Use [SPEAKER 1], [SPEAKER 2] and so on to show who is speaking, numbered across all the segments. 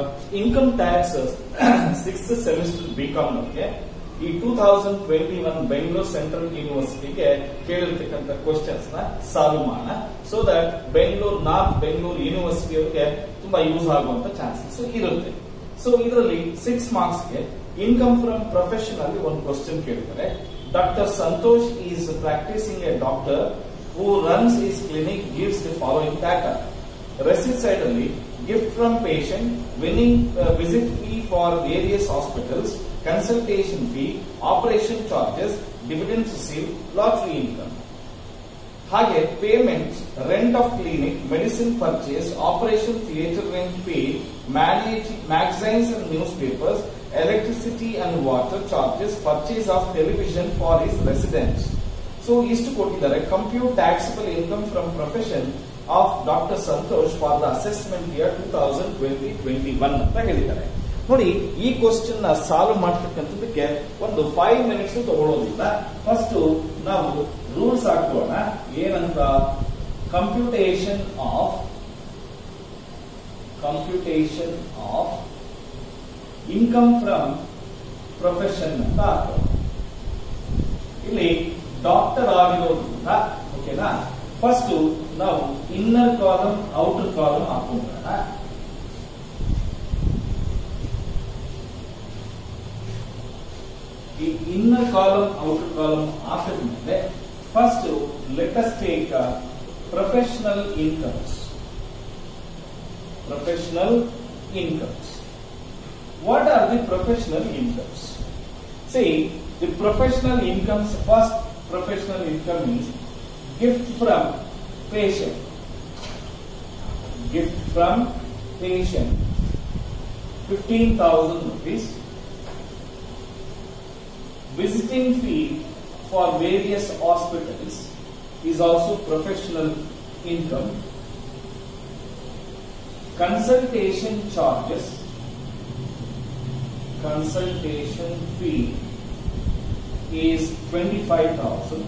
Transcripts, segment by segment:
[SPEAKER 1] income tax six semester BCom ನಮಗೆ ಈ two thousand twenty one Bengaluru central ಯೂನಿವರ್ಸಿಟಿಗೆ ಕೇಳಿರ್ತಕ್ಕಂಥ ಕ್ವಶನ್ಸ್ ನ ಸಾಲ್ವ್ ಮಾಡೋಣ so that Bengaluru north Bengaluru university ಅವರಿಗೆ ತುಂಬಾ ಯೂಸ್ ಆಗುವಂತ ಚಾನ್ಸಸ್ ಇರುತ್ತೆ ಸೊ ಇದರಲ್ಲಿ ಸಿಕ್ಸ್ ಮಾರ್ಕ್ಸ್ ಗೆ ಇನ್ಕಮ್ ಫ್ರಮ್ ಪ್ರೊಫೆಷನ್ ಅಲ್ಲಿ ಒಂದು ಕ್ವಶನ್ ಕೇಳಿದ್ದಾರೆ doctor Santosh is practising a doctor who runs his clinic gives the following data receipt side ಅಲ್ಲಿ gift from patient winning visit fee for various hospitals consultation fee operation charges dividend receive lottery income ಹಾಗೆ payment rent of clinic medicine purchase operation theatre rent pay manage magazines and newspapers electricity and water charges purchase of television for his residents so ಇಷ್ಟು ಕೊಟ್ಟಿದ್ದಾರೆ compute taxable income from profession of doctor Santosh for the assessment year two thousand twenty twenty one ಅಂತ ಹೇಳಿದ್ದಾರೆ ನೋಡಿ ಈ question ನ solve ಮಾಡ್ತಕ್ಕಂಥದಕ್ಕೆ ಒಂದು five minutes ತಗೊಳ್ಳೋದಿಲ್ಲ ಫಸ್ಟ್ ನಾವು ರೂಲ್ಸ್ ಹಾಕೋಣ ಏನಂತ computation of computation of income from profession ಅಂತ ಹಾಕೋಣ ಇಲ್ಲಿ ಡಾಕ್ಟರ್ ಆಗಿರೋದ್ರಿಂದ ಓಕೆನಾ ಫಸ್ಟ್ ನಾವು ಇನ್ನರ್ ಕಾಲಮ್ ಔಟರ್ ಕಾಲಮ್ ಹಾಕೊಂಡ್ರ ಈ ಇನ್ನರ್ ಕಾಲಮ್ ಔಟರ್ ಕಾಲಮ್ ಹಾಕಿದ್ಮೇಲೆ first let's take professional incomes professional incomes what are the professional incomes see the professional incomes first professional income is gift from patient gift from patient 15000 rupees visiting fee for various hospitals is also professional income consultation charges consultation fee is 25000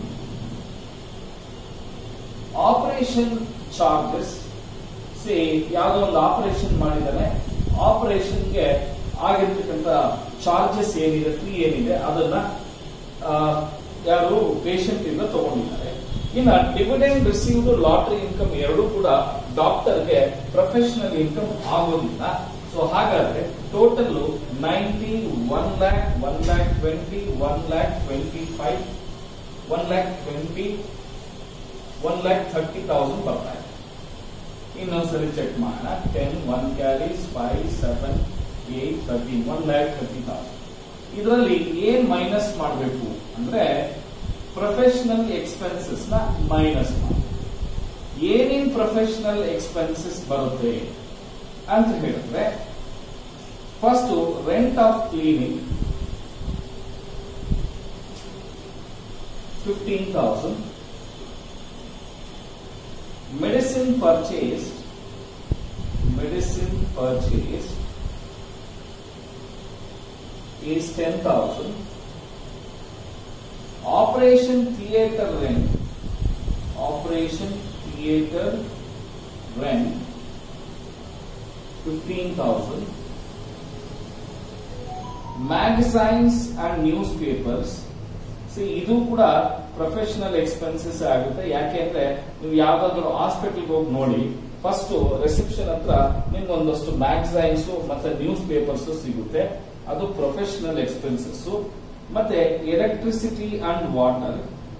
[SPEAKER 1] operation charges say ಯಾವುದೋ ಒಂದು operation ಮಾಡಿದಾನೆ ಆಪರೇಷನ್ಗೆ ಆಗಿರ್ತಕ್ಕಂಥ charges ಏನಿದೆ fee ಏನಿದೆ ಅದನ್ನ ಆ, ಯಾರು patient ಇಂದ ತಗೊಂಡಿದ್ದಾರೆ ಇನ್ನ ಡಿವಿಡೆಂಡ್ ರಿಸೀವ್ಡ್ ಲಾಟರಿ ಇನ್ಕಮ್ ಎರಡೂ ಕೂಡ ಡಾಕ್ಟರ್ಗೆ ಪ್ರೊಫೆಷನಲ್ ಇನ್ಕಮ್ ಆಗೋದಿಲ್ಲ ಸೊ ಹಾಗಾದ್ರೆ total ninety one lakh one lakh twenty one lakh twenty five one lakh twenty one lakh thirty thousand ಬರ್ತಾ ಇದೆ ಇನ್ನೊಂದ್ಸರಿ ಚೆಕ್ ಮಾಡೋಣ ten one carries five seven eight thirteen one lakh thirty thousand ಇದರಲ್ಲಿ ಏನ್ ಮೈನಸ್ ಮಾಡಬೇಕು ಅಂದ್ರೆ ಪ್ರೊಫೆಷನಲ್ ಎಕ್ಸ್ಪೆನ್ಸಸ್ ನ ಮೈನಸ್ ಮಾಡಿ ಏನೇನ್ ಪ್ರೊಫೆಷನಲ್ ಎಕ್ಸ್ಪೆನ್ಸಸ್ ಬರುತ್ತೆ ಅಂತ ಹೇಳಿದ್ರೆ first rent of cleaning fifteen thousand medicine purchased medicine purchased is 10000 operation theater rent operation theater rent 15000 magazines and newspapers see ಇದು ಕೂಡ ಪ್ರೊಫೆಷನಲ್ ಎಕ್ಸ್ಪೆನ್ಸಸ್ ಆಗುತ್ತೆ ಯಾಕೆಂದ್ರೆ ನೀವು ಯಾವ್ದಾದ್ರು ಹಾಸ್ಪಿಟಲ್ ಹೋಗಿ ನೋಡಿ ಫಸ್ಟ್ ರಿಸೆಪ್ಷನ್ ಹತ್ರ ನಿಮ್ಗೆ ಒಂದಷ್ಟು ಮ್ಯಾಗಝೈನ್ಸ್ ಮತ್ತೆ ನ್ಯೂಸ್ ಪೇಪರ್ಸ್ ಸಿಗುತ್ತೆ ಅದು ಪ್ರೊಫೆಷನಲ್ ಎಕ್ಸ್ಪೆನ್ಸಸ್ ಮತ್ತೆ ಎಲೆಕ್ಟ್ರಿಸಿಟಿ ಅಂಡ್ ವಾಟರ್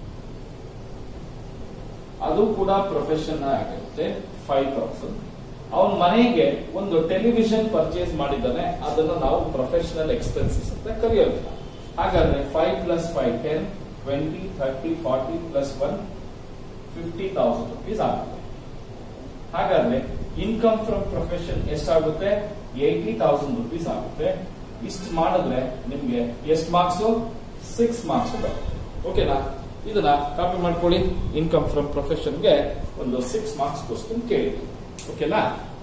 [SPEAKER 1] ಅದು ಕೂಡ ಪ್ರೊಫೆಷನ್ ಆಗಿರುತ್ತೆ ಫೈವ್ ತೌಸಂಡ್ ಅವನ ಮನೆಗೆ ಒಂದು ಟೆಲಿವಿಷನ್ ಪರ್ಚೇಸ್ ಮಾಡಿದ್ದಾನೆ ಅದನ್ನ ನಾವು ಪ್ರೊಫೆಷನಲ್ ಎಕ್ಸ್ಪೆನ್ಸಸ್ ಅಂತ ಕರೆಯೋದಿಲ್ಲ ಹಾಗಾದ್ರೆ five plus five ten twenty thirty forty plus one fifty thousand rupees ಆಗುತ್ತೆ ಹಾಗಾದ್ರೆ ಇನ್ಕಮ್ ಫ್ರಮ್ ಪ್ರೊಫೆಷನ್ ಎಷ್ಟಾಗುತ್ತೆ ಏಯ್ಟಿ ತೌಸಂಡ್ ರುಪೀಸ್ ಆಗುತ್ತೆ ಇಷ್ಟು ಮಾಡಿದ್ರೆ ನಿಮ್ಗೆ ಎಷ್ಟು ಮಾರ್ಕ್ಸ್ ಸಿಕ್ಸ್ ಮಾರ್ಕ್ಸ್ ಬರುತ್ತೆ ಓಕೆನಾ ಇದನ್ನ ಕಾಪಿ ಮಾಡ್ಕೊಳ್ಳಿ ಇನ್ಕಮ್ ಫ್ರಮ್ ಪ್ರೊಫೆಷನ್ಗೆ ಒಂದು ಸಿಕ್ಸ್ ಮಾರ್ಕ್ಸ್ ಕ್ವಶನ್ ಕೇಳಿ ಓಕೆನಾ